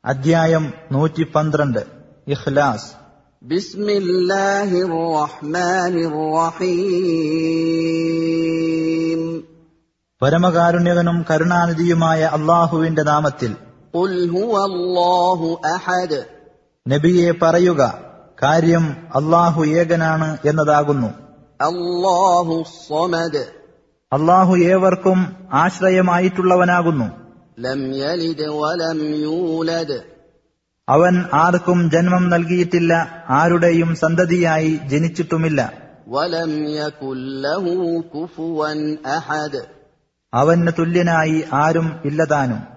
അധ്യായം നൂറ്റി പന്ത്രണ്ട് ഇഖ്ലാസ് بسم الله الرحمن الرحيم പരമകാരുണ്യകനും കരുണാനിധിയുമായ അള്ളാഹുവിന്റെ നാമത്തിൽ قل هو الله احد നബിയെ പറയുക കാര്യം അള്ളാഹു ഏകനാണ് എന്നതാകുന്നു الله الصمد അള്ളാഹു ഏവർക്കും ആശ്രയമായിട്ടുള്ളവനാകുന്നു لم يلد ولم يولد അവൻ ആർക്കും ജന്മം നൽകിയിട്ടില്ല ആരുടെയും സന്തതിയായി ജനിച്ചിട്ടുമില്ല ولم يكن له كفوا احد അവന് തുല്യനായി ആരും ഇല്ലതാനും